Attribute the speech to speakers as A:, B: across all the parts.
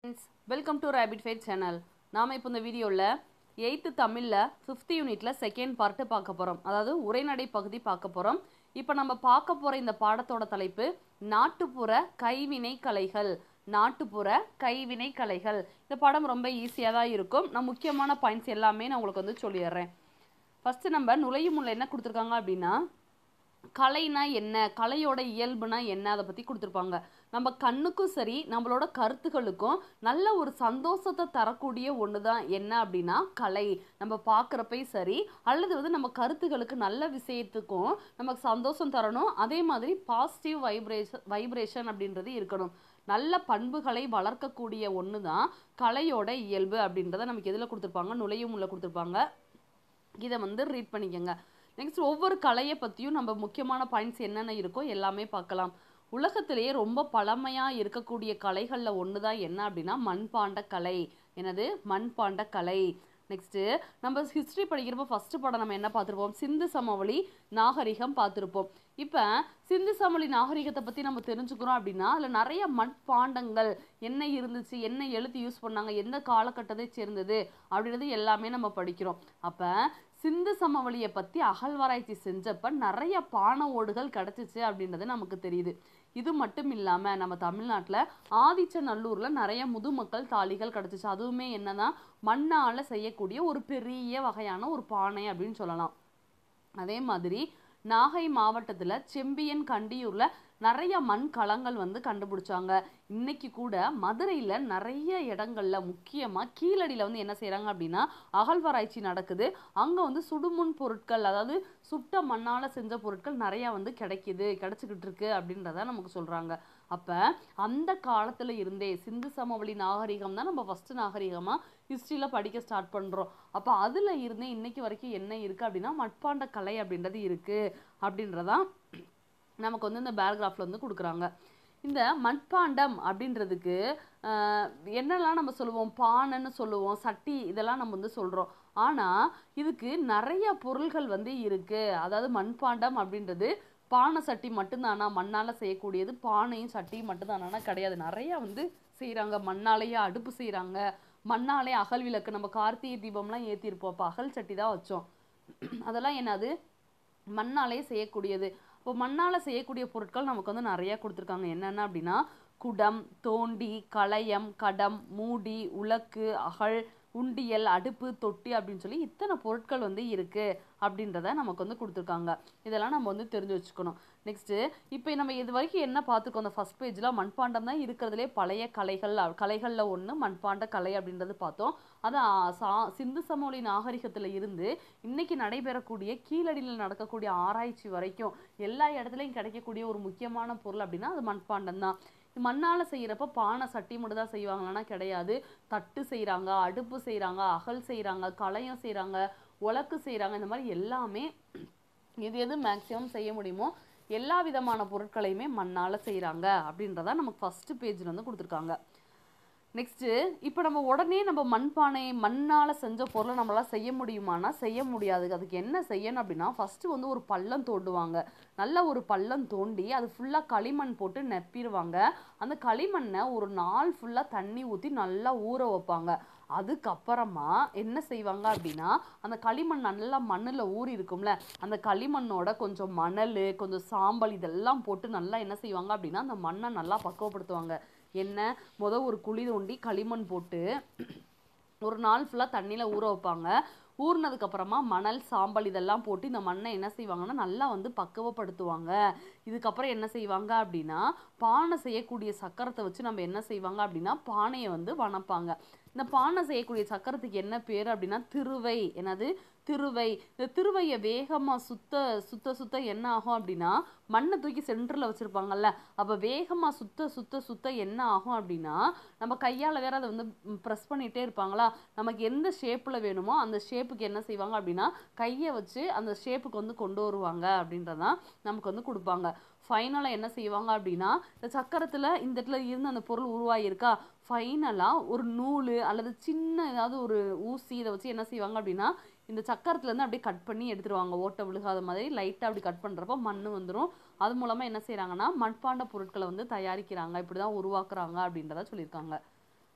A: friends welcome to rapid fight channel நாம் இப்போ இந்த வீடியோவில் எயித்து தமிழில் ஃபிஃப்த் யூனிட்டில் செகண்ட் பார்ட்டு பார்க்க போகிறோம் அதாவது உரைநடை பகுதி பார்க்க போகிறோம் இப்போ நம்ம பார்க்க போகிற இந்த பாடத்தோட தலைப்பு நாட்டுப்புற கைவினை கலைகள் நாட்டுப்புற கைவினை கலைகள் இந்த பாடம் ரொம்ப ஈஸியாக தான் இருக்கும் நான் முக்கியமான பாயிண்ட்ஸ் எல்லாமே நான் உங்களுக்கு வந்து சொல்லிடுறேன் ஃபஸ்ட்டு நம்ம நுழையும் முள்ள என்ன கொடுத்துருக்காங்க அப்படின்னா கலைனா என்ன கலையோட இயல்புனா என்ன அதை பற்றி கொடுத்துருப்பாங்க நம்ம கண்ணுக்கும் சரி நம்மளோட கருத்துகளுக்கும் நல்ல ஒரு சந்தோஷத்தை தரக்கூடிய ஒன்று தான் என்ன அப்படின்னா கலை நம்ம பார்க்குறப்பை சரி அல்லது வந்து நம்ம கருத்துகளுக்கு நல்ல விஷயத்துக்கும் நமக்கு சந்தோஷம் தரணும் அதே மாதிரி பாசிட்டிவ் வைப்ரேஷன் வைப்ரேஷன் அப்படின்றது இருக்கணும் நல்ல பண்புகளை வளர்க்கக்கூடிய ஒன்று தான் கலையோட இயல்பு அப்படின்றத நமக்கு எதில் கொடுத்துருப்பாங்க நுழையும் உள்ள கொடுத்துருப்பாங்க இதை வந்து ரீட் பண்ணிக்கோங்க நெக்ஸ்ட் ஒவ்வொரு கலையை பற்றியும் நம்ம முக்கியமான பாயிண்ட்ஸ் என்னென்ன இருக்கோ எல்லாமே பார்க்கலாம் உலகத்திலேயே ரொம்ப பழமையாக இருக்கக்கூடிய கலைகளில் ஒன்று தான் என்ன அப்படின்னா மண்பாண்ட கலை என்னது மண்பாண்ட கலை நெக்ஸ்ட்டு நம்ம ஹிஸ்ட்ரி படிக்கிறப்ப ஃபஸ்ட்டு படம் நம்ம என்ன பார்த்துருப்போம் சிந்து சமவெளி நாகரிகம் பார்த்துருப்போம் இப்போ சிந்து சமவெளி நாகரிகத்தை பற்றி நம்ம தெரிஞ்சுக்கிறோம் அப்படின்னா அதில் நிறைய மண்பாண்டங்கள் என்ன இருந்துச்சு என்ன எழுத்து யூஸ் பண்ணாங்க எந்த காலகட்டத்தை சேர்ந்தது அப்படின்றது எல்லாமே நம்ம படிக்கிறோம் அப்போ சிந்து சமவெளியை பற்றி அகழ்வாராய்ச்சி செஞ்சப்ப நிறைய பானை ஓடுகள் கிடச்சிச்சு அப்படின்றது நமக்கு தெரியுது இது மட்டும் இல்லாமல் நம்ம தமிழ்நாட்டில் ஆதிச்சநல்லூரில் நிறைய முதுமக்கள் தாலிகள் கிடச்சிச்சு அதுவுமே என்னன்னா மண்ணால் செய்யக்கூடிய ஒரு பெரிய வகையான ஒரு பானை அப்படின்னு சொல்லலாம் அதே மாதிரி நாகை மாவட்டத்தில் செம்பியன் கண்டியூரில் நிறைய மண் களங்கள் வந்து கண்டுபிடிச்சாங்க இன்னைக்கு கூட மதுரையில் நிறைய இடங்கள்ல முக்கியமாக கீழடியில் வந்து என்ன செய்கிறாங்க அப்படின்னா அகழ்வாராய்ச்சி நடக்குது அங்கே வந்து சுடுமுன் பொருட்கள் அதாவது சுட்ட மண்ணால் செஞ்ச பொருட்கள் நிறையா வந்து கிடைக்குது கிடைச்சிக்கிட்டு இருக்கு அப்படின்றத நமக்கு சொல்கிறாங்க அப்போ அந்த காலத்தில் இருந்தே சிந்து சமவெளி நாகரிகம் தான் நம்ம ஃபஸ்ட்டு நாகரிகமாக ஹிஸ்ட்ரியில் படிக்க ஸ்டார்ட் பண்ணுறோம் அப்போ அதில் இருந்தே இன்னைக்கு வரைக்கும் என்ன இருக்குது அப்படின்னா மட்பாண்ட கலை அப்படின்றது இருக்குது அப்படின்றதான் நமக்கு வந்து இந்த பேராகிராஃபில் வந்து கொடுக்குறாங்க இந்த மண்பாண்டம் அப்படின்றதுக்கு என்னெல்லாம் நம்ம சொல்லுவோம் பானைன்னு சொல்லுவோம் சட்டி இதெல்லாம் நம்ம வந்து சொல்கிறோம் ஆனால் இதுக்கு நிறைய பொருள்கள் வந்து இருக்குது அதாவது மண்பாண்டம் அப்படின்றது பானை சட்டி மட்டும்தானா மண்ணால் செய்யக்கூடியது பானையும் சட்டியும் மட்டும்தானா கிடையாது நிறைய வந்து செய்கிறாங்க மண்ணாலேயே அடுப்பு செய்கிறாங்க மண்ணாலே அகல் விளக்கு நம்ம கார்த்திகை தீபம்லாம் ஏற்றிருப்போம் அப்போ அகல் சட்டி தான் வச்சோம் அதெல்லாம் என்னது மண்ணாலே செய்யக்கூடியது இப்போ மண்ணால் செய்யக்கூடிய பொருட்கள் நமக்கு வந்து நிறையா கொடுத்துருக்காங்க என்னென்ன அப்படின்னா குடம் தோண்டி களையம் கடம் மூடி உலக்கு அகல் உண்டியல் அடுப்பு தொட்டி அப்படின்னு சொல்லி இத்தனை பொருட்கள் வந்து இருக்குது அப்படின்றத நமக்கு வந்து கொடுத்துருக்காங்க இதெல்லாம் நம்ம வந்து தெரிஞ்சு வச்சுக்கணும் நெக்ஸ்ட்டு இப்போ நம்ம இது வரைக்கும் என்ன பார்த்துருக்கோம் அந்த ஃபஸ்ட் பேஜில் மண்பாண்டம் தான் இருக்கிறதுலே பழைய கலைகள் கலைகளில் ஒன்று மண்பாண்ட கலை அப்படின்றது பார்த்தோம் அது சா சிந்து சமவெளி நாகரிகத்தில் இருந்து இன்னைக்கு நடைபெறக்கூடிய கீழடியில் நடக்கக்கூடிய ஆராய்ச்சி வரைக்கும் எல்லா இடத்துலையும் கிடைக்கக்கூடிய ஒரு முக்கியமான பொருள் அப்படின்னா அது மண்பாண்டம் தான் மண்ணால் செய்கிறப்ப பானை சட்டி மட்டும் தான் செய்வாங்களான்னா கிடையாது தட்டு செய்கிறாங்க அடுப்பு செய்கிறாங்க அகல் செய்கிறாங்க களையம் செய்கிறாங்க உலக்கு செய்கிறாங்க இந்த மாதிரி எல்லாமே எது எது மேக்ஸிமம் செய்ய முடியுமோ எல்லா விதமான பொருட்களையுமே மண்ணால் செய்கிறாங்க அப்படின்றத நமக்கு ஃபஸ்ட்டு பேஜில் வந்து கொடுத்துருக்காங்க நெக்ஸ்ட்டு இப்போ நம்ம உடனே நம்ம மண்பானை மண்ணால் செஞ்ச பொருளை நம்மளால் செய்ய முடியுமானா செய்ய முடியாது அதுக்கு என்ன செய்யணும் அப்படின்னா ஃபஸ்ட்டு வந்து ஒரு பள்ளம் தோண்டுவாங்க நல்ல ஒரு பள்ளம் தோண்டி அது ஃபுல்லாக களிமண் போட்டு நெப்பிடுவாங்க அந்த களிமண்ணை ஒரு நாள் ஃபுல்லாக தண்ணி ஊற்றி நல்லா ஊற வைப்பாங்க அதுக்கப்புறமா என்ன செய்வாங்க அப்படின்னா அந்த களிமண் நல்லா மண்ணில் ஊறி இருக்கும்ல அந்த களிமண்ணோட கொஞ்சம் மணல் கொஞ்சம் சாம்பல் இதெல்லாம் போட்டு நல்லா என்ன செய்வாங்க அப்படின்னா அந்த மண்ணை நல்லா பக்குவப்படுத்துவாங்க என்ன முத ஒரு குழி தோண்டி களிமண் போட்டு ஒரு நாள் ஃபுல்லாக தண்ணியில் ஊற வைப்பாங்க ஊறினதுக்கப்புறமா மணல் சாம்பல் இதெல்லாம் போட்டு இந்த மண்ணை என்ன செய்வாங்கன்னா நல்லா வந்து பக்குவப்படுத்துவாங்க இதுக்கப்புறம் என்ன செய்வாங்க அப்படின்னா பானை செய்யக்கூடிய சக்கரத்தை வச்சு நம்ம என்ன செய்வாங்க அப்படின்னா பானையை வந்து வனப்பாங்க இந்த பானை செய்யக்கூடிய சக்கரத்துக்கு என்ன பேர் அப்படின்னா திருவை என்னது திருவை இந்த திருவையை வேகமாக சுத்த சுத்த சுத்த என்ன ஆகும் அப்படின்னா மண்ணை தூக்கி சென்டரில் வச்சுருப்பாங்கல்ல அப்போ வேகமாக சுத்த சுத்த சுத்த என்ன ஆகும் அப்படின்னா நம்ம கையால் வேற அதை வந்து ப்ரெஸ் பண்ணிகிட்டே இருப்பாங்களா நமக்கு எந்த ஷேப்பில் வேணுமோ அந்த ஷேப்புக்கு என்ன செய்வாங்க அப்படின்னா கையை வச்சு அந்த ஷேப்புக்கு வந்து கொண்டு வருவாங்க அப்படின்றதான் நமக்கு வந்து கொடுப்பாங்க ஃபைனலாக என்ன செய்வாங்க அப்படின்னா இந்த சக்கரத்தில் இந்த இடத்துல இருந்து அந்த பொருள் உருவாகியிருக்கா ஃபைனலாக ஒரு நூல் அல்லது சின்ன ஏதாவது ஒரு ஊசி இதை வச்சு என்ன செய்வாங்க அப்படின்னா இந்த சக்கரத்துலேருந்து அப்படியே கட் பண்ணி எடுத்துருவாங்க ஓட்டை விழுகாத மாதிரி லைட்டாக அப்படி கட் பண்ணுறப்ப மண் வந்துடும் அது மூலமாக என்ன செய்கிறாங்கன்னா மண்பாண்ட பொருட்களை வந்து தயாரிக்கிறாங்க இப்படி தான் உருவாக்குறாங்க அப்படின்றத சொல்லியிருக்காங்க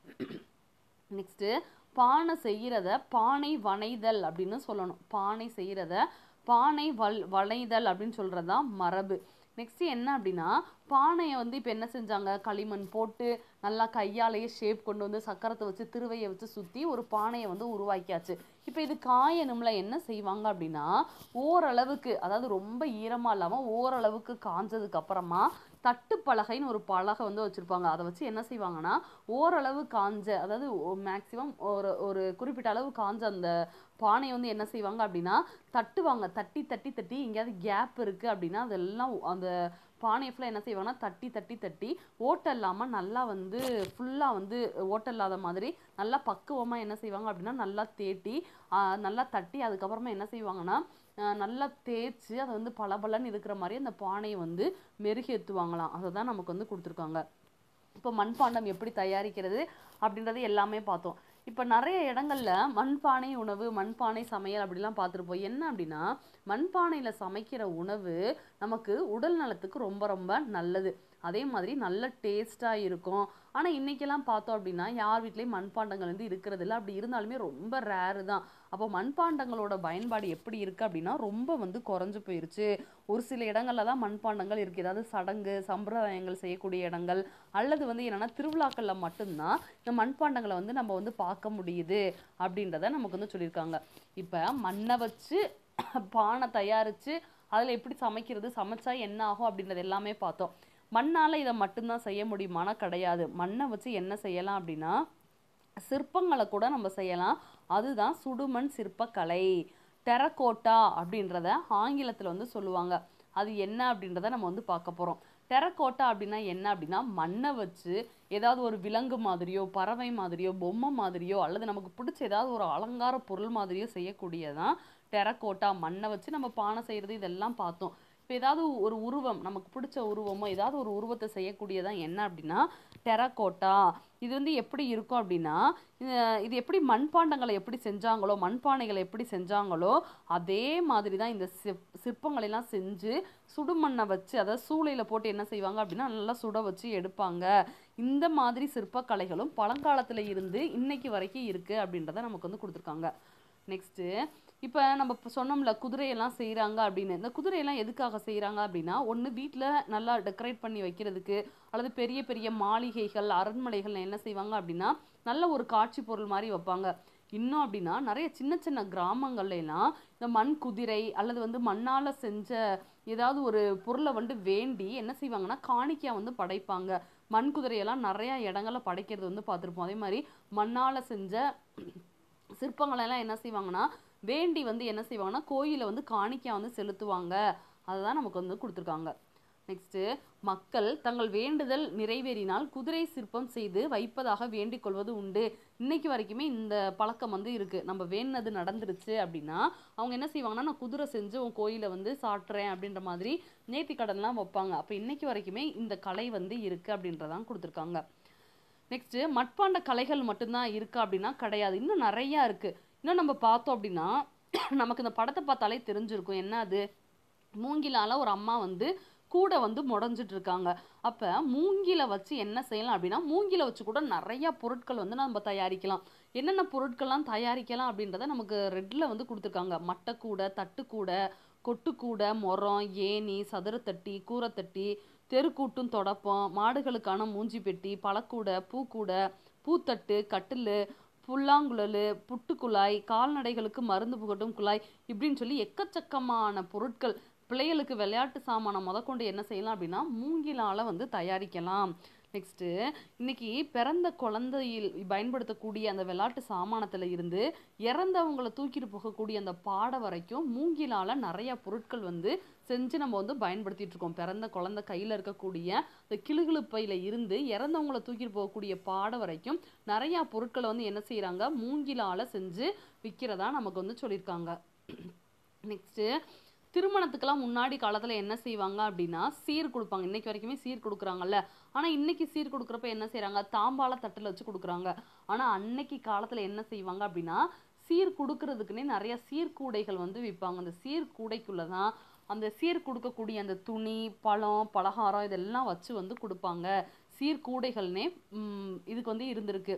A: நெக்ஸ்ட்டு பானை செய்கிறத பானை வனைதல் அப்படின்னு சொல்லணும் பானை செய்கிறத பானை வல் வளைதல் அப்படின்னு சொல்கிறது தான் மரபு நெக்ஸ்ட் என்ன அப்படின்னா பானையை வந்து இப்போ என்ன செஞ்சாங்க களிமண் போட்டு நல்லா கையாலேயே ஷேப் கொண்டு வந்து சக்கரத்தை வச்சு திருவையை வச்சு சுற்றி ஒரு பானையை வந்து உருவாக்கியாச்சு இப்போ இது காயணும்ல என்ன செய்வாங்க அப்படின்னா ஓரளவுக்கு அதாவது ரொம்ப ஈரமாக இல்லாமல் ஓரளவுக்கு காஞ்சதுக்கு அப்புறமா தட்டு பலகைன்னு ஒரு பலகை வந்து வச்சுருப்பாங்க அதை வச்சு என்ன செய்வாங்கன்னா ஓரளவு காஞ்ச அதாவது மேக்ஸிமம் ஒரு ஒரு குறிப்பிட்ட அளவு காஞ்ச அந்த பானையை வந்து என்ன செய்வாங்க அப்படின்னா தட்டுவாங்க தட்டி தட்டி தட்டி எங்கேயாவது கேப் இருக்குது அப்படின்னா அதெல்லாம் அந்த பானையை ஃபுல்லாக என்ன செய்வாங்கன்னா தட்டி தட்டி தட்டி ஓட்டை இல்லாமல் நல்லா வந்து ஃபுல்லாக வந்து ஓட்டை இல்லாத மாதிரி நல்லா பக்குவமாக என்ன செய்வாங்க அப்படின்னா நல்லா தேட்டி ஆஹ் நல்லா தட்டி அதுக்கப்புறமா என்ன செய்வாங்கன்னா ஆஹ் நல்லா தேய்ச்சி அதை வந்து பளபளன்னு இருக்கிற மாதிரி அந்த பானையை வந்து மெருகேற்றுவாங்களாம் அதை தான் நமக்கு வந்து கொடுத்துருக்காங்க இப்போ மண்பாண்டம் எப்படி தயாரிக்கிறது அப்படின்றது எல்லாமே பார்த்தோம் இப்போ நிறைய இடங்கள்ல மண்பானை உணவு மண்பானை சமையல் அப்படிலாம் பார்த்துருப்போம் என்ன அப்படின்னா மண்பானையில் சமைக்கிற உணவு நமக்கு உடல் நலத்துக்கு ரொம்ப ரொம்ப நல்லது அதே மாதிரி நல்ல டேஸ்ட்டாக இருக்கும் ஆனால் இன்றைக்கெல்லாம் பார்த்தோம் அப்படின்னா யார் வீட்லேயும் மண்பாண்டங்கள் வந்து இருக்கிறது இல்லை அப்படி இருந்தாலுமே ரொம்ப ரேரு தான் அப்போ மண்பாண்டங்களோட பயன்பாடு எப்படி இருக்குது அப்படின்னா ரொம்ப வந்து குறைஞ்சு போயிருச்சு ஒரு சில இடங்கள்ல தான் மண்பாண்டங்கள் இருக்குது ஏதாவது சடங்கு சம்பிரதாயங்கள் செய்யக்கூடிய இடங்கள் அல்லது வந்து என்னென்னா திருவிழாக்களில் மட்டும்தான் இந்த மண்பாண்டங்களை வந்து நம்ம வந்து பார்க்க முடியுது அப்படின்றத நமக்கு வந்து சொல்லியிருக்காங்க இப்போ மண்ணை வச்சு பானை தயாரித்து அதில் எப்படி சமைக்கிறது சமைச்சா என்ன ஆகும் அப்படின்றது எல்லாமே பார்த்தோம் மண்ணால் இதை மட்டும்தான் செய்ய முடியுமானா கிடையாது மண்ணை வச்சு என்ன செய்யலாம் அப்படின்னா சிற்பங்களை கூட நம்ம செய்யலாம் அதுதான் சுடுமண் சிற்பக்கலை டெரகோட்டா அப்படின்றத ஆங்கிலத்தில் வந்து சொல்லுவாங்க அது என்ன அப்படின்றத நம்ம வந்து பார்க்க போகிறோம் டெரகோட்டா அப்படின்னா என்ன அப்படின்னா மண்ணை வச்சு ஏதாவது ஒரு விலங்கு மாதிரியோ பறவை மாதிரியோ பொம்மை மாதிரியோ அல்லது நமக்கு பிடிச்ச ஏதாவது ஒரு அலங்கார பொருள் மாதிரியோ செய்யக்கூடியதான் டெரகோட்டா மண்ணை வச்சு நம்ம பானை செய்கிறது இதெல்லாம் பார்த்தோம் இப்போ ஏதாவது ஒரு உருவம் நமக்கு பிடிச்ச உருவமோ ஏதாவது ஒரு உருவத்தை செய்யக்கூடியதான் என்ன அப்படின்னா டெரகோட்டா இது வந்து எப்படி இருக்கும் அப்படின்னா இது- இது எப்படி மண்பாண்டங்களை எப்படி செஞ்சாங்களோ மண்பானைகளை எப்படி செஞ்சாங்களோ அதே மாதிரி தான் இந்த சிற் சிற்பங்களை எல்லாம் செஞ்சு சுடுமண்ணை வச்சு அதாவது சூளையில் போட்டு என்ன செய்வாங்க அப்படின்னா நல்லா சுட வச்சு எடுப்பாங்க இந்த மாதிரி சிற்பக்கலைகளும் பழங்காலத்தில் இருந்து இன்னைக்கு வரைக்கும் இருக்குது அப்படின்றத நமக்கு வந்து கொடுத்துருக்காங்க நெக்ஸ்ட்டு இப்போ நம்ம இப்போ சொன்னோம்ல குதிரையெல்லாம் செய்கிறாங்க அப்படின்னு இந்த குதிரையெல்லாம் எதுக்காக செய்கிறாங்க அப்படின்னா ஒன்று வீட்டில் நல்லா டெக்கரேட் பண்ணி வைக்கிறதுக்கு அல்லது பெரிய பெரிய மாளிகைகள் அரண்மனைகள் என்ன செய்வாங்க அப்படின்னா நல்ல ஒரு காட்சி பொருள் மாதிரி வைப்பாங்க இன்னும் அப்படின்னா நிறைய சின்ன சின்ன கிராமங்கள்ல எல்லாம் இந்த மண் குதிரை அல்லது வந்து மண்ணால் செஞ்ச ஏதாவது ஒரு பொருளை வந்து வேண்டி என்ன செய்வாங்கன்னா காணிக்கையா வந்து படைப்பாங்க மண் குதிரையெல்லாம் நிறைய இடங்கள்ல படைக்கிறது வந்து பார்த்துருப்போம் அதே மாதிரி மண்ணால் செஞ்ச சிற்பங்களெல்லாம் என்ன செய்வாங்கன்னா வேண்டி வந்து என்ன செய்வாங்கன்னா கோயிலை வந்து காணிக்கையா வந்து செலுத்துவாங்க அதுதான் நமக்கு வந்து கொடுத்துருக்காங்க நெக்ஸ்ட்டு மக்கள் தங்கள் வேண்டுதல் நிறைவேறினால் குதிரை சிற்பம் செய்து வைப்பதாக வேண்டிக் கொள்வது உண்டு இன்னைக்கு வரைக்குமே இந்த பழக்கம் வந்து இருக்கு நம்ம வேண்டினது நடந்துருச்சு அப்படின்னா அவங்க என்ன செய்வாங்கன்னா நான் குதிரை செஞ்சு உன் கோயிலை வந்து சாட்டுறேன் அப்படின்ற மாதிரி நேர்த்தி கடன்லாம் வைப்பாங்க அப்போ இன்னைக்கு வரைக்குமே இந்த கலை வந்து இருக்கு அப்படின்றதான் கொடுத்துருக்காங்க நெக்ஸ்ட் மட்பாண்ட கலைகள் மட்டும்தான் இருக்கா அப்படின்னா கிடையாது இன்னும் நிறைய இருக்கு இன்னும் நம்ம பார்த்தோம் அப்படின்னா நமக்கு இந்த படத்தை பார்த்தாலே தெரிஞ்சிருக்கும் என்ன அது மூங்கிலால ஒரு அம்மா வந்து கூடை வந்து முடஞ்சிட்டு இருக்காங்க அப்ப மூங்கில வச்சு என்ன செய்யலாம் அப்படின்னா மூங்கில வச்சு கூட நிறைய பொருட்கள் வந்து நம்ம தயாரிக்கலாம் என்னென்ன பொருட்கள்லாம் தயாரிக்கலாம் அப்படின்றத நமக்கு ரெட்ல வந்து கொடுத்துருக்காங்க மட்டைக்கூடை தட்டுக்கூடை கொட்டுக்கூடை முறம் ஏணி சதுரத்தட்டி கூரைத்தட்டி தெருக்கூட்டும் தொடப்பம் மாடுகளுக்கான மூஞ்சி பெட்டி பழக்கூடை பூக்கூடை பூத்தட்டு கட்டில் புல்லாங்குழல் புட்டுக்குழாய் கால்நடைகளுக்கு மருந்து புகட்டும் குழாய் இப்படின்னு சொல்லி எக்கச்சக்கமான பொருட்கள் பிள்ளைகளுக்கு விளையாட்டு சாமானை முதற்கொண்டு என்ன செய்யலாம் அப்படின்னா மூங்கிலால வந்து தயாரிக்கலாம் நெக்ஸ்ட்டு இன்னைக்கு பிறந்த குழந்தையில் பயன்படுத்தக்கூடிய அந்த விளையாட்டு சாமானத்துல இருந்து இறந்தவங்களை தூக்கிட்டு போகக்கூடிய அந்த பாடை வரைக்கும் மூங்கிலால நிறைய பொருட்கள் வந்து செஞ்சு நம்ம வந்து பயன்படுத்திட்டு இருக்கோம் பிறந்த குழந்தை கையில இருக்கக்கூடிய அந்த கிளுகிழுப்பையில இருந்து இறந்தவங்களை தூக்கிட்டு போகக்கூடிய பாடை வரைக்கும் நிறைய பொருட்களை வந்து என்ன செய்றாங்க மூங்கிலால செஞ்சு விற்கிறதா நமக்கு வந்து சொல்லியிருக்காங்க நெக்ஸ்ட்டு திருமணத்துக்கெல்லாம் முன்னாடி காலத்துல என்ன செய்வாங்க அப்படின்னா சீர் கொடுப்பாங்க இன்னைக்கு வரைக்குமே சீர் கொடுக்குறாங்கல்ல ஆனா இன்னைக்கு சீர் கொடுக்குறப்ப என்ன செய்றாங்க தாம்பாள தட்டுல வச்சு கொடுக்குறாங்க ஆனா அன்னைக்கு காலத்துல என்ன செய்வாங்க அப்படின்னா சீர் கொடுக்கறதுக்குன்னே நிறைய சீர்கூடைகள் வந்து விற்பாங்க அந்த சீர்கூடைக்குள்ள தான் அந்த சீர் கொடுக்கக்கூடிய அந்த துணி பழம் பலகாரம் இதெல்லாம் வச்சு வந்து கொடுப்பாங்க சீர்கூடைகள்னே ம், இதுக்கு வந்து இருந்திருக்கு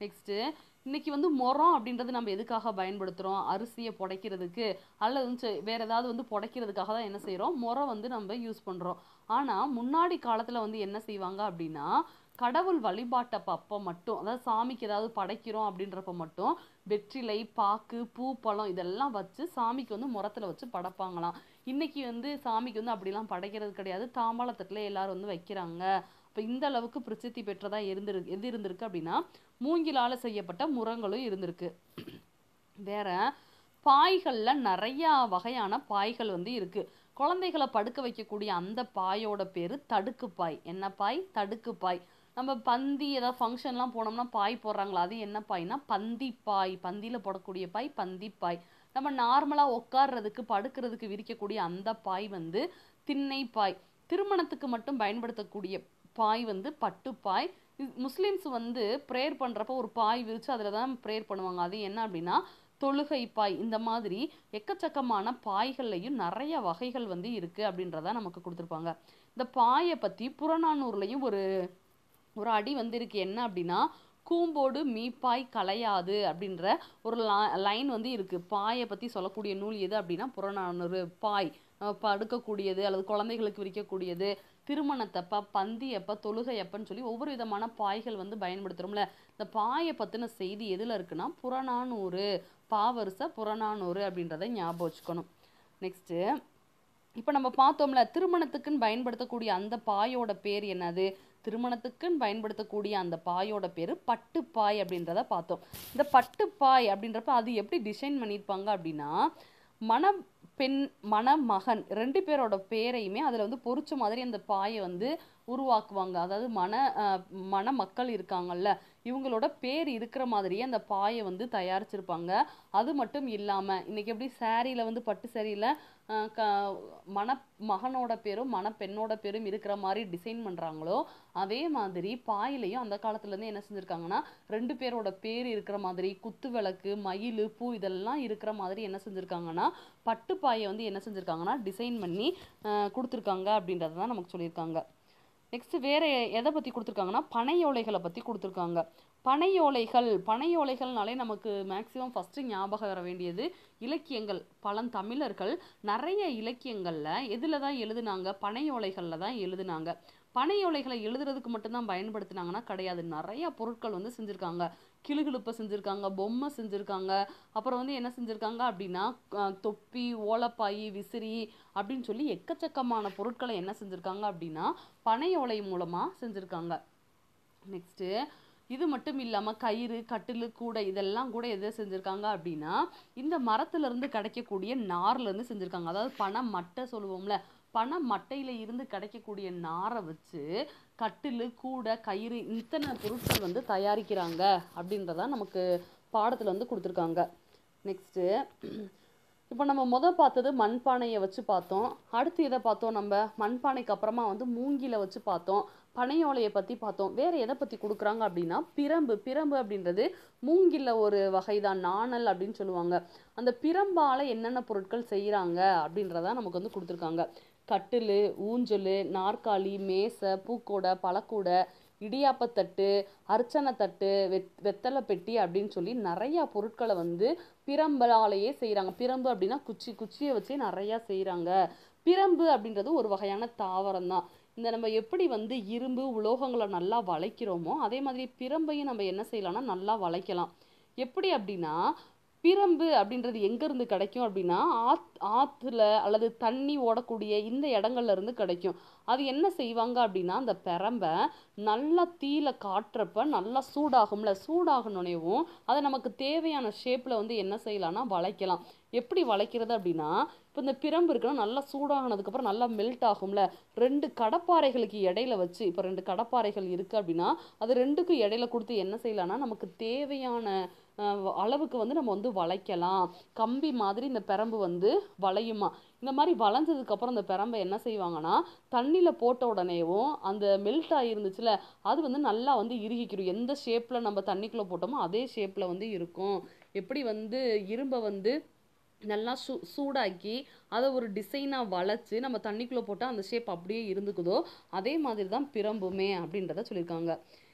A: நெக்ஸ்ட்டு இன்னைக்கு வந்து முறம் அப்படின்றது நம்ம எதுக்காக பயன்படுத்துகிறோம் அரிசியை புடைக்கிறதுக்கு அல்லது வந்து வேறு ஏதாவது வந்து புடைக்கிறதுக்காக தான் என்ன செய்கிறோம் முறம் வந்து நம்ம யூஸ் பண்ணுறோம் ஆனால் முன்னாடி காலத்தில் வந்து என்ன செய்வாங்க அப்படின்னா கடவுள் வழிபாட்டப்ப அப்போ மட்டும் அதாவது சாமிக்கு ஏதாவது படைக்கிறோம் அப்படின்றப்ப மட்டும் வெற்றிலை பாக்கு பூ பழம் இதெல்லாம் வச்சு சாமிக்கு வந்து முரத்தில் வச்சு படைப்பாங்களாம் இன்னைக்கு வந்து சாமிக்கு வந்து அப்படிலாம் படைக்கிறது கிடையாது தாம்பாளத்தட்டில் எல்லாரும் வந்து வைக்கிறாங்க இப்போ இந்த அளவுக்கு பிரசித்தி பெற்றதா இருந்திருக்கு எது இருந்திருக்கு அப்படின்னா மூங்கிலால செய்யப்பட்ட முரங்களும் இருந்திருக்கு வேற பாய்கள்ல நிறையா வகையான பாய்கள் வந்து இருக்கு குழந்தைகளை படுக்க வைக்கக்கூடிய அந்த பாயோட பேரு தடுக்கு பாய் என்ன பாய் தடுக்கு பாய் நம்ம பந்தி ஏதாவது ஃபங்க்ஷன்லாம் போனோம்னா பாய் போடுறாங்களா அது என்ன பாய்னா பந்தி பாய் பந்தியில போடக்கூடிய பாய் பந்தி பாய் நம்ம நார்மலா உட்கார்றதுக்கு படுக்கிறதுக்கு விரிக்கக்கூடிய அந்த பாய் வந்து திண்ணை பாய் திருமணத்துக்கு மட்டும் பயன்படுத்தக்கூடிய பாய் வந்து பட்டுப்பாய் இஸ்- முஸ்லிம்ஸ் வந்து ப்ரேயர் பண்றப்ப ஒரு பாய் விரிச்சு அதில் தான் ப்ரேயர் பண்ணுவாங்க அது என்ன அப்படின்னா தொழுகை பாய் இந்த மாதிரி எக்கச்சக்கமான பாய்கள்லையும் நிறைய வகைகள் வந்து இருக்கு அப்படின்றத நமக்கு கொடுத்துருப்பாங்க இந்த பாயை பத்தி புறநானூர்லயும் ஒரு ஒரு அடி வந்து இருக்கு என்ன அப்படின்னா கூம்போடு மீப்பாய் கலையாது அப்படின்ற ஒரு லைன் வந்து இருக்கு பாயை பத்தி சொல்லக்கூடிய நூல் எது அப்படின்னா புறநானூறு பாய் அஹ் படுக்கக்கூடியது அல்லது குழந்தைகளுக்கு விரிக்கக்கூடியது திருமணத்தப்ப பந்தியப்ப தொழுகையப்பன்னு சொல்லி ஒவ்வொரு விதமான பாய்கள் வந்து பயன்படுத்துறோம்ல இந்த பாயை பத்தின செய்தி எதுல இருக்குன்னா புறநானூறு பாவரிச புறநானூறு அப்படின்றத ஞாபகம் வச்சுக்கணும் நெக்ஸ்ட்டு இப்போ நம்ம பார்த்தோம்ல திருமணத்துக்குன்னு பயன்படுத்தக்கூடிய அந்த பாயோட பேர் என்னது திருமணத்துக்குன்னு பயன்படுத்தக்கூடிய அந்த பாயோட பேர் பட்டுப்பாய் அப்படின்றத பார்த்தோம் இந்த பட்டுப்பாய் அப்படின்றப்ப அது எப்படி டிசைன் பண்ணியிருப்பாங்க அப்படின்னா மண பெண் மணமகன் ரெண்டு பேரோட பேரையுமே அதில் வந்து பொறிச்ச மாதிரி அந்த பாயை வந்து உருவாக்குவாங்க அதாவது மண அஹ், மணமக்கள் இருக்காங்கல்ல இவங்களோட பேர் இருக்கிற மாதிரியே அந்த பாயை வந்து தயாரிச்சிருப்பாங்க அது மட்டும் இல்லாமல் இன்னைக்கு எப்படி சாரியில் வந்து பட்டு சாரியில் க மண மகனோட பேரும் மணப்பெண்ணோட பேரும் இருக்கிற மாதிரி டிசைன் பண்ணுறாங்களோ அதே மாதிரி பாயிலையும் அந்த காலத்துலேருந்து என்ன செஞ்சுருக்காங்கன்னா ரெண்டு பேரோட பேர் இருக்கிற மாதிரி குத்து விளக்கு மயில் பூ இதெல்லாம் இருக்கிற மாதிரி என்ன செஞ்சுருக்காங்கன்னா பட்டு பாயை வந்து என்ன செஞ்சுருக்காங்கன்னா டிசைன் பண்ணி அஹ், கொடுத்துருக்காங்க அப்படின்றத தான் நமக்கு சொல்லியிருக்காங்க நெக்ஸ்ட் வேற எதை பத்தி கொடுத்துருக்காங்கன்னா பனையோலைகளை பத்தி கொடுத்துருக்காங்க பனையோலைகள் பனையோலைகள்னாலே நமக்கு மேக்சிமம் ஃபர்ஸ்ட் ஞாபகம் வர வேண்டியது இலக்கியங்கள் பழந்தமிழர்கள் நிறைய இலக்கியங்கள்ல எதுல தான் எழுதுனாங்க பனையோலைகள்ல தான் எழுதுனாங்க பனையோலைகளை எழுதுறதுக்கு மட்டும்தான் பயன்படுத்தினாங்கன்னா கிடையாது நிறைய பொருட்கள் வந்து செஞ்சிருக்காங்க கிளுகிழுப்பை செஞ்சிருக்காங்க பொம்மை செஞ்சிருக்காங்க அப்புறம் வந்து என்ன செஞ்சிருக்காங்க அப்படின்னா அஹ் தொப்பி ஓலப்பாய் விசிறி அப்படின்னு சொல்லி எக்கச்சக்கமான பொருட்களை என்ன செஞ்சிருக்காங்க அப்படின்னா பனையோலை மூலமா செஞ்சிருக்காங்க நெக்ஸ்ட்டு இது மட்டும் இல்லாமல் கயிறு கட்டிலு கூடை இதெல்லாம் கூட எதை செஞ்சுருக்காங்க அப்படின்னா இந்த மரத்துல இருந்து கிடைக்கக்கூடிய நார்ல இருந்து செஞ்சுருக்காங்க அதாவது பனை மட்டை சொல்லுவோம்ல பனை மட்டையில இருந்து கிடைக்கக்கூடிய நாரை வச்சு கட்டிலு கூடை கயிறு இத்தனை பொருட்கள் வந்து தயாரிக்கிறாங்க அப்படின்றத நமக்கு பாடத்துல வந்து கொடுத்துருக்காங்க நெக்ஸ்ட்டு இப்போ நம்ம முத பார்த்தது மண்பானையை வச்சு பார்த்தோம் அடுத்து எதை பார்த்தோம் நம்ம மண்பானைக்கு அப்புறமா வந்து மூங்கில வச்சு பார்த்தோம் பனையோலையை பற்றி பார்த்தோம் வேற எதை பற்றி கொடுக்குறாங்க அப்படின்னா பிரம்பு பிரம்பு அப்படின்றது மூங்கில்ல ஒரு வகைதான் நாணல் அப்படின்னு சொல்லுவாங்க அந்த பிரம்பால என்னென்ன பொருட்கள் செய்கிறாங்க அப்படின்றத நமக்கு வந்து கொடுத்துருக்காங்க கட்டில் ஊஞ்சல் நாற்காலி மேசை பூக்கூடை பழக்கூடை இடியாப்பத்தட்டு அர்ச்சனை தட்டு வெத் வெத்தலை பெட்டி அப்படின்னு சொல்லி நிறைய பொருட்களை வந்து பிரம்பலாலேயே செய்கிறாங்க பிரம்பு அப்படின்னா குச்சி குச்சியை வச்சே நிறையா செய்கிறாங்க பிரம்பு அப்படின்றது ஒரு வகையான தாவரம் தான் இந்த நம்ம எப்படி வந்து இரும்பு உலோகங்களை நல்லா வளைக்கிறோமோ அதே மாதிரி பிரம்பையும் நம்ம என்ன செய்யலாம்னா நல்லா வளைக்கலாம் எப்படி அப்படின்னா பிரம்பு அப்படின்றது எங்கேருந்து கிடைக்கும் அப்படின்னா ஆத் ஆற்றுல அல்லது தண்ணி ஓடக்கூடிய இந்த இடங்கள்ல இருந்து கிடைக்கும் அது என்ன செய்வாங்க அப்படின்னா அந்த பிரம்பை நல்லா தீயில காட்டுறப்ப நல்லா சூடாகும்ல சூடாகணுனேவும் அதை நமக்கு தேவையான ஷேப்பில் வந்து என்ன செய்யலாம்னா வளைக்கலாம் எப்படி வளைக்கிறது அப்படின்னா இப்போ இந்த பிரம்பு இருக்குன்னா நல்லா சூடானதுக்கப்புறம் நல்லா மெல்ட் ஆகும்ல ரெண்டு கடப்பாறைகளுக்கு இடையில வச்சு இப்போ ரெண்டு கடப்பாறைகள் இருக்கு அப்படின்னா அது ரெண்டுக்கும் இடையில கொடுத்து என்ன செய்யலாம்னா நமக்கு தேவையான அஹ், அளவுக்கு வந்து நம்ம வந்து வளைக்கலாம் கம்பி மாதிரி இந்த பிரம்பு வந்து வளையுமா இந்த மாதிரி வளைஞ்சதுக்கு அப்புறம் இந்த பிரம்பை என்ன செய்வாங்கன்னா தண்ணியில போட்ட உடனேவும் அந்த மெல்ட் ஆகிருந்துச்சுல அது வந்து நல்லா வந்து இறுகிக்கிடும் எந்த ஷேப்ல நம்ம தண்ணிக்குள்ள போட்டோமோ அதே ஷேப்ல வந்து இருக்கும் எப்படி வந்து இரும்பை வந்து நல்லா சூ சூடாக்கி அதை ஒரு டிசைனாக வளைச்சு நம்ம தண்ணிக்குள்ளே போட்டால் அந்த ஷேப் அப்படியே இருந்துக்குதோ அதே மாதிரி தான் பிரம்புமே அப்படின்றத சொல்லியிருக்காங்க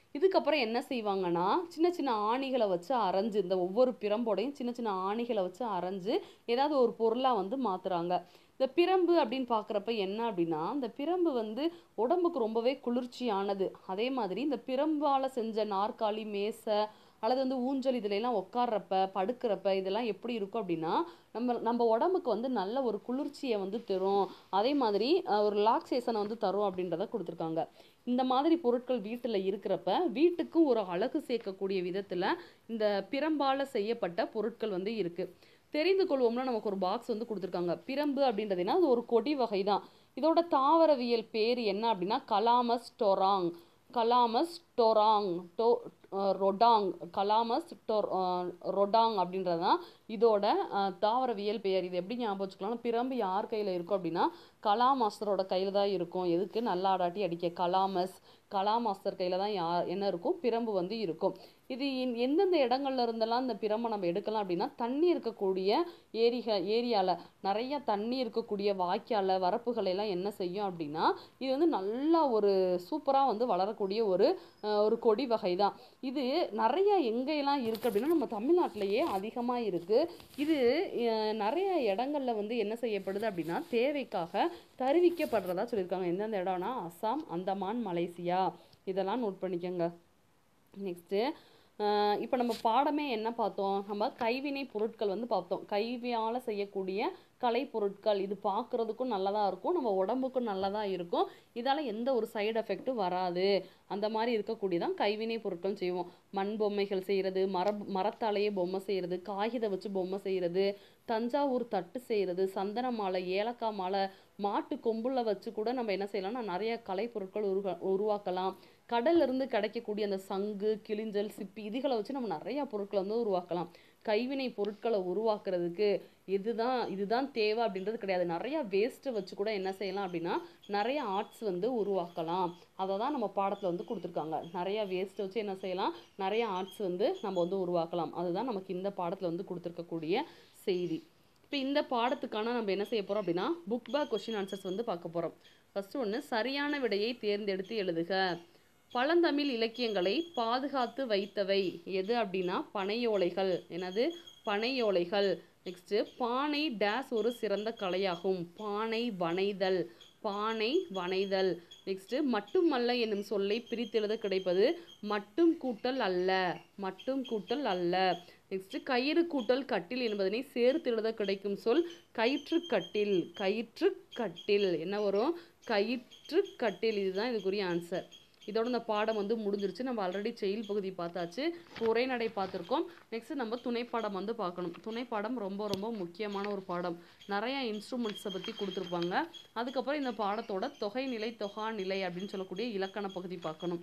A: இதுக்கப்புறம் என்ன செய்வாங்கன்னா சின்ன சின்ன ஆணிகளை வச்சு அரைஞ்சு இந்த ஒவ்வொரு பிரம்போடையும் சின்ன சின்ன ஆணிகளை வச்சு அரைஞ்சு ஏதாவது ஒரு பொருளாக வந்து மாத்துறாங்க இந்த பிரம்பு அப்படின்னு பார்க்குறப்ப என்ன அப்படின்னா இந்த பிரம்பு வந்து உடம்புக்கு ரொம்பவே குளிர்ச்சியானது அதே மாதிரி இந்த பிரம்பால் செஞ்ச நாற்காலி மேசை அல்லது வந்து ஊஞ்சல் இதுல எல்லாம் உட்கார்றப்ப படுக்கிறப்ப இதெல்லாம் எப்படி இருக்கும் அப்படின்னா நம்ம நம்ம உடம்புக்கு வந்து நல்ல ஒரு குளிர்ச்சியை வந்து தரும் அதே மாதிரி அஹ், ஒரு ரிலாக்ஸேஷனை வந்து தரும் அப்படின்றத கொடுத்துருக்காங்க இந்த மாதிரி பொருட்கள் வீட்டில் இருக்கிறப்ப வீட்டுக்கும் ஒரு அழகு சேர்க்கக்கூடிய விதத்தில் இந்த பிரம்பால செய்யப்பட்ட பொருட்கள் வந்து இருக்கு தெரிந்து கொள்வோம்னா நமக்கு ஒரு பாக்ஸ் வந்து கொடுத்துருக்காங்க பிரம்பு அப்படின்றதுனா அது ஒரு கொடி வகை தான் இதோட தாவரவியல் பேர் என்ன அப்படின்னா கலாமஸ் டொராங் கலாமஸ் டொராங் டோ அஹ் ரொடாங் கலாமஸ் டொர் அஹ் ரொடாங் அப்படின்றது தான் இதோட அஹ், தாவரவியல் பெயர் இது எப்படி ஞாபகம் வச்சுக்கலாம் பிரம்பு யார் கையில் இருக்கும் அப்படின்னா கலா மாஸ்டரோட கையில் தான் இருக்கும் எதுக்கு நல்லா ஆடாட்டி அடிக்க கலாமஸ் கலா மாஸ்டர் கையில் தான் யார் என்ன இருக்கும் பிரம்பு வந்து இருக்கும் இது எந்- எந்தெந்த இடங்கள்ல இருந்தெல்லாம் இந்த பிரம்பை நம்ம எடுக்கலாம் அப்படின்னா தண்ணி இருக்கக்கூடிய ஏரிக ஏரியால நிறைய தண்ணி இருக்கக்கூடிய வாய்க்கால வரப்புகளை எல்லாம் என்ன செய்யும் அப்படின்னா இது வந்து நல்லா ஒரு சூப்பரா வந்து வளரக்கூடிய ஒரு அஹ், ஒரு கொடி வகை தான் இது நிறைய எங்கெல்லாம் இருக்கு அப்படின்னா நம்ம தமிழ்நாட்டிலேயே அதிகமா இருக்கு இது அஹ், நிறைய இடங்கள்ல வந்து என்ன செய்யப்படுது அப்படின்னா தேவைக்காக தருவிக்கப்படுறதா சொல்லியிருக்காங்க எந்தெந்த இடம்னா அஸ்ஸாம் அந்தமான் மலேசியா இதெல்லாம் நோட் பண்ணிக்கோங்க நெக்ஸ்ட்டு இப்போ நம்ம பாடமே என்ன பார்த்தோம் நம்ம கைவினை பொருட்கள் வந்து பார்த்தோம் கைவியால் செய்யக்கூடிய கலை பொருட்கள் இது பார்க்குறதுக்கும் நல்லதாக இருக்கும் நம்ம உடம்புக்கும் நல்லதாக இருக்கும் இதால் எந்த ஒரு சைடு எஃபெக்ட்டும் வராது அந்த மாதிரி இருக்கக்கூடியதான் கைவினை பொருட்கள் செய்வோம் மண் பொம்மைகள் செய்கிறது மர மரத்தாலேயே பொம்மை செய்கிறது காகித வச்சு பொம்மை செய்கிறது தஞ்சாவூர் தட்டு செய்கிறது சந்தன மாலை ஏலக்காய் மாலை மாட்டு கொம்புல வச்சு கூட நம்ம என்ன செய்யலாம்னா நிறைய கலை பொருட்கள் உருவா உருவாக்கலாம் கடல்ல இருந்து கிடைக்கக்கூடிய அந்த சங்கு கிளிஞ்சல் சிப்பி இதுகளை வச்சு நம்ம நிறைய பொருட்களை வந்து உருவாக்கலாம் கைவினை பொருட்களை உருவாக்குறதுக்கு இதுதான் இதுதான் தேவை அப்படின்றது கிடையாது நிறைய வேஸ்ட்டை வச்சு கூட என்ன செய்யலாம் அப்படின்னா நிறைய ஆர்ட்ஸ் வந்து உருவாக்கலாம் அதை தான் நம்ம பாடத்தில் வந்து கொடுத்துருக்காங்க நிறைய வேஸ்ட்டை வச்சு என்ன செய்யலாம் நிறைய ஆர்ட்ஸ் வந்து நம்ம வந்து உருவாக்கலாம் அதுதான் நமக்கு இந்த பாடத்தில் வந்து கொடுத்துருக்கக்கூடிய செய்தி இப்போ இந்த பாடத்துக்கான நம்ம என்ன செய்ய போறோம் அப்படின்னா புக் பேக் கொஸ்டின் ஆன்சர்ஸ் வந்து பார்க்க போறோம் ஃபர்ஸ்ட் ஒன்று சரியான விடையை தேர்ந்தெடுத்து எழுதுக பழந்தமிழ் இலக்கியங்களை பாதுகாத்து வைத்தவை எது அப்படின்னா பனையோலைகள் என்னது பனையோலைகள் நெக்ஸ்ட் பானை டேஸ் ஒரு சிறந்த கலையாகும் பானை வனைதல் பானை வனைதல் நெக்ஸ்ட் மட்டுமல்ல என்னும் சொல்லை பிரித்தெழுத கிடைப்பது மட்டும் கூட்டல் அல்ல மட்டும் கூட்டல் அல்ல நெக்ஸ்ட் கயிறு கூட்டல் கட்டில் என்பதனை சேர்த்து எழுத கிடைக்கும் சொல் கயிற்று கட்டில் கயிற்று கட்டில் என்ன வரும் கயிற்று கட்டில் இதுதான் இதுக்குரிய ஆன்சர் இதோட இந்த பாடம் வந்து முடிஞ்சிருச்சு நம்ம ஆல்ரெடி செயல் பகுதி பார்த்தாச்சு உரைநடை பார்த்துருக்கோம் நெக்ஸ்ட் நம்ம துணைப்பாடம் வந்து பார்க்கணும் துணைப்பாடம் ரொம்ப ரொம்ப முக்கியமான ஒரு பாடம் நிறைய இன்ஸ்ட்ருமெண்ட்ஸை பற்றி கொடுத்துருப்பாங்க அதுக்கப்புறம் இந்த பாடத்தோட தொகை நிலை தொகா நிலை அப்படின்னு சொல்லக்கூடிய இலக்கண பகுதி பார்க்கணும்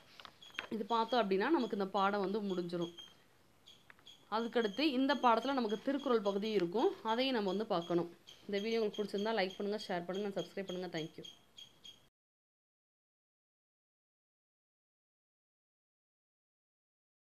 A: இது பார்த்தோம் அப்படின்னா நமக்கு இந்த பாடம் வந்து முடிஞ்சிரும் அதுக்கடுத்து இந்த பாடத்தில் நமக்கு திருக்குறள் பகுதி இருக்கும் அதையும் நம்ம வந்து பார்க்கணும் இந்த வீடியோ உங்களுக்கு பிடிச்சிருந்தா லைக் பண்ணுங்கள் ஷேர் பண்ணுங்கள் சப்ஸ்கிரைப் பண்ணுங்கள் தேங்க்யூ